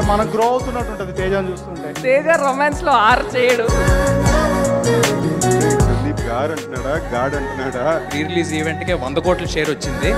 మనం గ్రో అవుతున్నట్టు ఉంటుంది తేజాన్ని చూస్తుంటే తేజ రొమాన్స్ లో ఆర్ చేయడు సందీప్ గారు అంటున్నాడా గాడ్ అంటున్నాడా ప్రీ రిలీజ్ ఈవెంట్కే వంద కోట్ల షేర్ వచ్చింది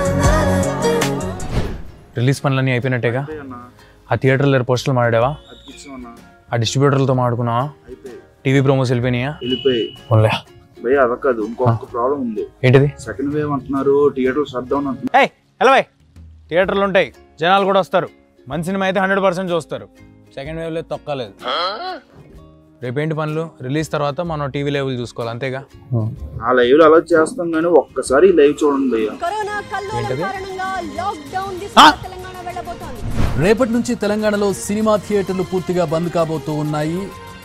రిలీజ్ పనులన్నీ అయిపోయినట్టేగా ఆ థియేటర్లో పోస్టర్లు మాడావా ఆ డిస్ట్రిబ్యూటర్లతో మాడుకున్నావా టీవీ ప్రోమోస్ వెళ్ళిపోయినాయా వెళ్ళిపోయి పోన్లే భయ అదక్కదు ఇంకొక ప్రాబ్లం ఉంది ఏంటిది సెకండ్ వేవ్ అంటున్నారు థియేటర్ షట్ డౌన్ అంటున్నారు ఏయ్ ఎలా బాయ్ థియేటర్లు ఉంటాయి జనాలు కూడా వస్తారు మంచి సినిమా అయితే హండ్రెడ్ పర్సెంట్ చూస్తారు సెకండ్ వేవ్ లేదు తొక్కలేదు రేపేంటి పనులు రిలీజ్ తర్వాత మనం టీవీ లెవెల్ చూసుకోవాలి అంతేగా ఆ లైవ్ లో అలా చేస్తాం కానీ ఒక్కసారి ఈ లైవ్ చూడండి భయ్య కరోనా కల్లోలం ఏంటది? కారణంగా లాక్డౌన్ దిశగా తెలంగాణ వెళ్ళబోతోంది రేపటి నుంచి తెలంగాణలో సినిమా థియేటర్లు పూర్తిగా బంద్ కాబోతూ ఉన్నాయి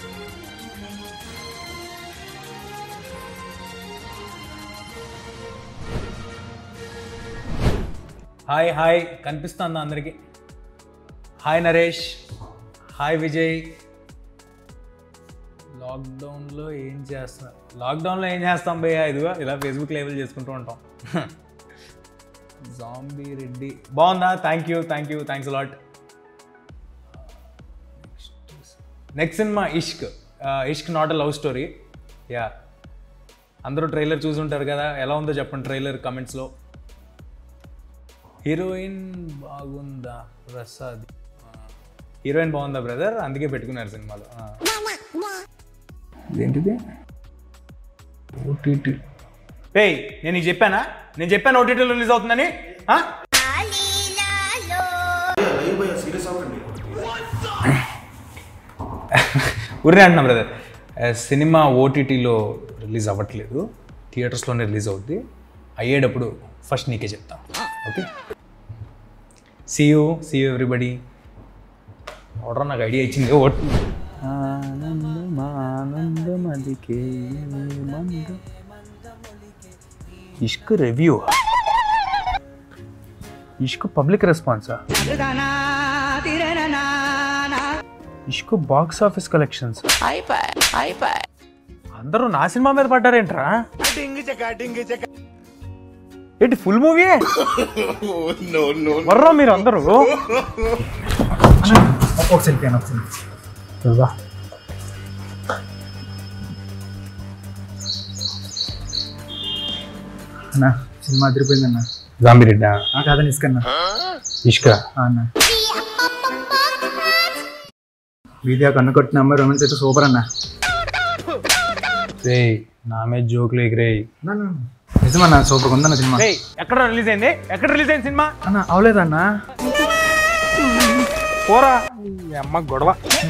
హాయ్ హాయ్ కనిపిస్తుందా అందరికి హాయ్ నరేష్ హాయ్ విజయ్ లాక్డౌన్లో ఏం చేస్తాం లాక్డౌన్లో ఏం చేస్తాం భయ్యా ఇదిగో ఇలా ఫేస్బుక్ లేబుల్ చేసుకుంటూ ఉంటాం జాంబీ రెడ్డి బాగుందా thank you thank you thanks lot next cinema Ishq Ishq not a love story yeah అందరూ ట్రైలర్ చూసుంటారు కదా ఎలా ఉందో చెప్పండి ట్రైలర్ కమెంట్స్లో హీరోయిన్ బాగుందా ప్రసాద్ ఆ, హీరోయిన్ బాగుందా బ్రదర్ అందుకే పెట్టుకున్నారు సినిమాలో ఆ. ఏంటిది ఓటీటీ ఏయ్ నేను నీకు చెప్పానా నేను చెప్పాను ఓటీటీలో రిలీజ్ అవుతుందని ఆ? ఊరినే అంటున్నా బ్రదర్ సినిమా ఓటీటీలో రిలీజ్ అవ్వట్లేదు థియేటర్స్లోనే రిలీజ్ అవుద్ది అయ్యేటప్పుడు ఫస్ట్ నీకే చెప్తా okay see you see you everybody order నాకు ఐడియా ఇచ్చింది ఓట్ ఇష్క్ రివ్యూ ఇష్క్ పబ్లిక్ రెస్పాన్సా ఇష్క్ బాక్స్ ఆఫీస్ కలెక్షన్స్ అందరూ నా సినిమా మీద పడ్డారేంట్రా ఏంటి ఫుల్ మూవీ వర్రా మీరు అందరూ ఒక సెల్ఫీ అని ఒక సెల్ఫీ అన్న సినిమా అదిరిపోయిందన్న జాంబిరెడ్డా ఆ కాదని ఇసుకన్నా ఇష్క అన్న వీడియో కన్ను కొట్టిన అమ్మాయి రొమాన్స్ అయితే సూపర్ అన్న రే నా మీద జోకులు ఎగిరేయి నిజమన్నా సూపర్ ఉందన్న సినిమా రేయ్ ఎక్కడ రిలీజ్ అయింది ఎక్కడ రిలీజ్ అయింది సినిమా అన్న అవలేదన్నా పోరా ఈ అమ్మ గొడవ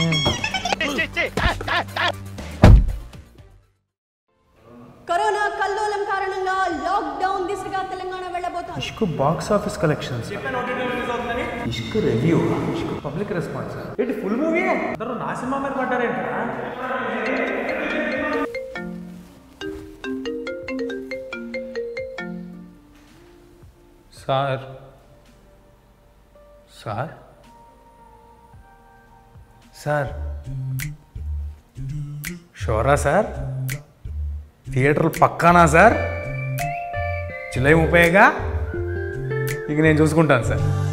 కరోనా కల్లోలం కారణంగా లాక్డౌన్ దిశగా తెలంగాణ వెళ్ళబోతోంది Ishq box office collections Ishq review Ishq public response ఏంటి ఫుల్ మూవీ అందరూ నా సినిమా మీద పడ్డారేంట్రా సార్ సార్ సార్ షోరా సార్ థియేటర్లు పక్కానా సార్ జూలై ముప్పైగా ఇక నేను చూసుకుంటాను సార్